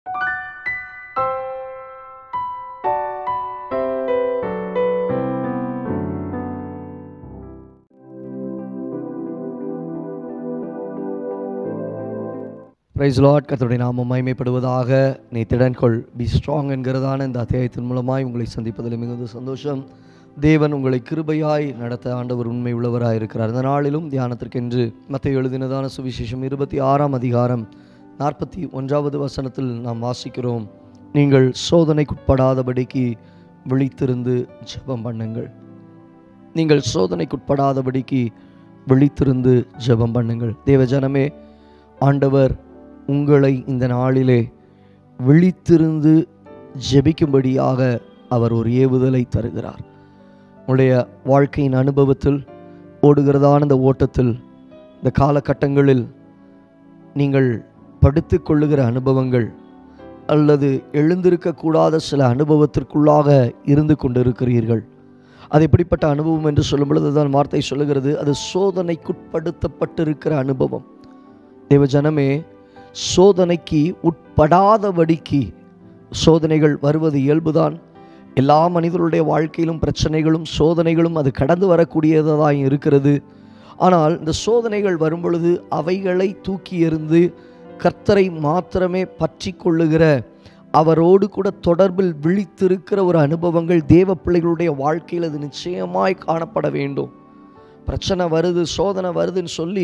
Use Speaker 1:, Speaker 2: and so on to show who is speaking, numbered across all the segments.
Speaker 1: price Lord கர்த்தருடைய நாமம் மகிமைப்படுவதாக நீ திடன்கொள் பி ஸ்ட்ராங் என்கிறதான இந்த அத்தியாயத்தின் மூலமாய் உங்களை சந்திப்பதில் மிகுந்த சந்தோஷம் தேவன் உங்களை கிருபையாய் நடத்த ஆண்டவர் உண்மை உள்ளவராய் இருக்கிறார் இந்த நாளிலும் தியானத்திற்கென்று மத்திய எழுதினதான சுவிசேஷம் இருபத்தி ஆறாம் அதிகாரம் நாற்பத்தி ஒன்றாவது வசனத்தில் நாம் வாசிக்கிறோம் நீங்கள் சோதனைக்குட்படாதபடிக்கு விழித்திருந்து ஜெபம் பண்ணுங்கள் நீங்கள் சோதனைக்குட்படாதபடிக்கு விழித்திருந்து ஜெபம் பண்ணுங்கள் தேவஜனமே ஆண்டவர் உங்களை இந்த நாளிலே விழித்திருந்து ஜெபிக்கும்படியாக அவர் ஒரு ஏவுதலை தருகிறார் உங்களுடைய வாழ்க்கையின் அனுபவத்தில் ஓடுகிறதான இந்த ஓட்டத்தில் இந்த காலகட்டங்களில் நீங்கள் படுத்து கொள்ளுகிற அனுபவங்கள் அல்லது எழுந்திருக்கக்கூடாத சில அனுபவத்திற்குள்ளாக இருந்து கொண்டிருக்கிறீர்கள் அது எப்படிப்பட்ட அனுபவம் என்று சொல்லும் பொழுது தான் வார்த்தை சொல்லுகிறது அது சோதனைக்குட்படுத்தப்பட்டிருக்கிற அனுபவம் தேவ ஜனமே சோதனைக்கு உட்படாதபடிக்கு சோதனைகள் வருவது இயல்புதான் எல்லா மனிதர்களுடைய வாழ்க்கையிலும் பிரச்சனைகளும் சோதனைகளும் அது கடந்து வரக்கூடியதாக இருக்கிறது ஆனால் இந்த சோதனைகள் வரும் பொழுது அவைகளை தூக்கி எறிந்து கர்த்தரை மாத்திரமே பற்றி கொள்ளுகிற அவரோடு கூட தொடர்பில் விழித்திருக்கிற ஒரு அனுபவங்கள் தேவ பிள்ளைகளுடைய வாழ்க்கையில் அது நிச்சயமாய் காணப்பட வேண்டும் பிரச்சனை வருது சோதனை வருதுன்னு சொல்லி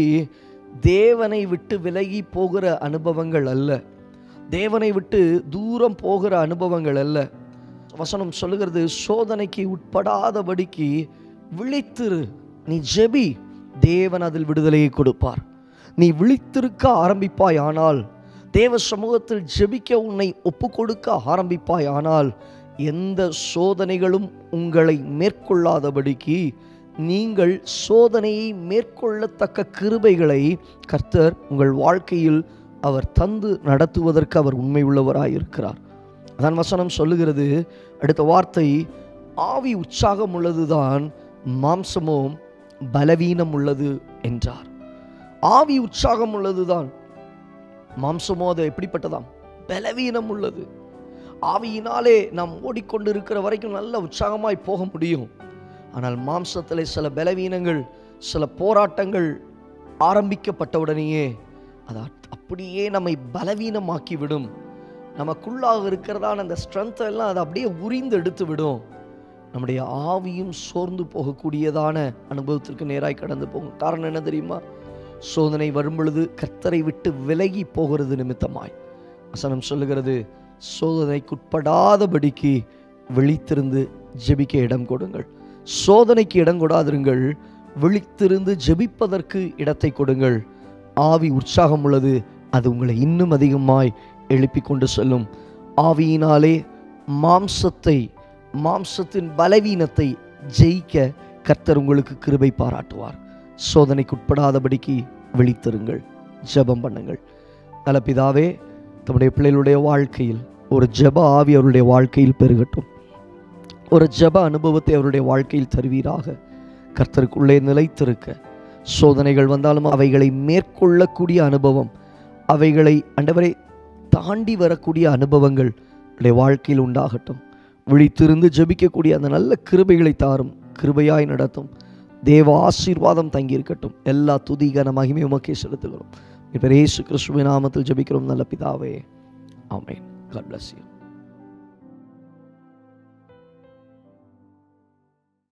Speaker 1: தேவனை விட்டு விலகி போகிற அனுபவங்கள் அல்ல தேவனை விட்டு தூரம் போகிற அனுபவங்கள் அல்ல வசனம் சொல்லுகிறது சோதனைக்கு உட்படாதபடிக்கு விழித்திரு நீ ஜெபி தேவன் அதில் விடுதலையை கொடுப்பார் நீ விழித்திருக்க ஆரம்பிப்பாய் ஆனால் தேவ சமூகத்தில் ஜெபிக்க உன்னை ஒப்பு கொடுக்க ஆரம்பிப்பாய் ஆனால் எந்த சோதனைகளும் உங்களை மேற்கொள்ளாதபடிக்கு நீங்கள் சோதனையை மேற்கொள்ளத்தக்க கிருபைகளை கர்த்தர் உங்கள் வாழ்க்கையில் அவர் தந்து நடத்துவதற்கு அவர் உண்மை உள்ளவராய் இருக்கிறார் அதான் வசனம் சொல்லுகிறது அடுத்த வார்த்தை ஆவி உற்சாகம் உள்ளதுதான் மாம்சமும் பலவீனம் உள்ளது என்றார் ஆவி உற்சாகம் உள்ளதுதான் மாம்சமோ அது எப்படிப்பட்டதாம் பலவீனம் உள்ளது ஆவியினாலே நாம் ஓடிக்கொண்டிருக்கிற வரைக்கும் நல்ல உற்சாகமாய் போக முடியும் ஆனால் மாம்சத்தில் சில பலவீனங்கள் சில போராட்டங்கள் ஆரம்பிக்கப்பட்டவுடனேயே அது அப்படியே நம்மை பலவீனமாக்கி விடும் நமக்குள்ளாக இருக்கிறதான அந்த ஸ்ட்ரென்த் எல்லாம் அதை அப்படியே உரிந்து எடுத்து விடும் நம்முடைய ஆவியும் சோர்ந்து போகக்கூடியதான அனுபவத்திற்கு நேராய் கடந்து போகும் காரணம் என்ன தெரியுமா சோதனை வரும் பொழுது கர்த்தரை விட்டு விலகி போகிறது நிமித்தமாய் வசனம் சொல்லுகிறது சோதனைக்குட்படாதபடிக்கு விழித்திருந்து ஜெபிக்க இடம் கொடுங்கள் சோதனைக்கு இடம் கொடாதிருங்கள் விழித்திருந்து ஜெபிப்பதற்கு இடத்தை கொடுங்கள் ஆவி உற்சாகம் உள்ளது அது உங்களை இன்னும் அதிகமாய் எழுப்பி கொண்டு செல்லும் ஆவியினாலே மாம்சத்தை மாம்சத்தின் பலவீனத்தை ஜெயிக்க கர்த்தர் உங்களுக்கு கிருபை பாராட்டுவார் சோதனைக்குட்படாதபடிக்கு விழித்திருங்கள் ஜெபம் பண்ணுங்கள் நல்ல பிதாவே தம்முடைய பிள்ளைகளுடைய வாழ்க்கையில் ஒரு ஜெப ஆவி அவருடைய வாழ்க்கையில் பெருகட்டும் ஒரு ஜெப அனுபவத்தை அவருடைய வாழ்க்கையில் தருவீராக கர்த்தருக்குள்ளே நிலைத்திருக்க சோதனைகள் வந்தாலும் அவைகளை மேற்கொள்ளக்கூடிய அனுபவம் அவைகளை அண்டவரை தாண்டி வரக்கூடிய அனுபவங்கள் உடைய வாழ்க்கையில் உண்டாகட்டும் விழித்திருந்து ஜெபிக்கக்கூடிய அந்த நல்ல கிருபைகளை தாரும் கிருபையாய் நடத்தும் தேவ ஆசீர்வாதம் தங்கியிருக்கட்டும் எல்லா துதிகன மகிமை உமக்கே செலுத்துகிறோம் இப்போ இயேசு கிறிஸ்துவின் நாமத்தில் ஜெபிக்கிறோம் நல்ல பிதாவே ஆமென் காட் bless you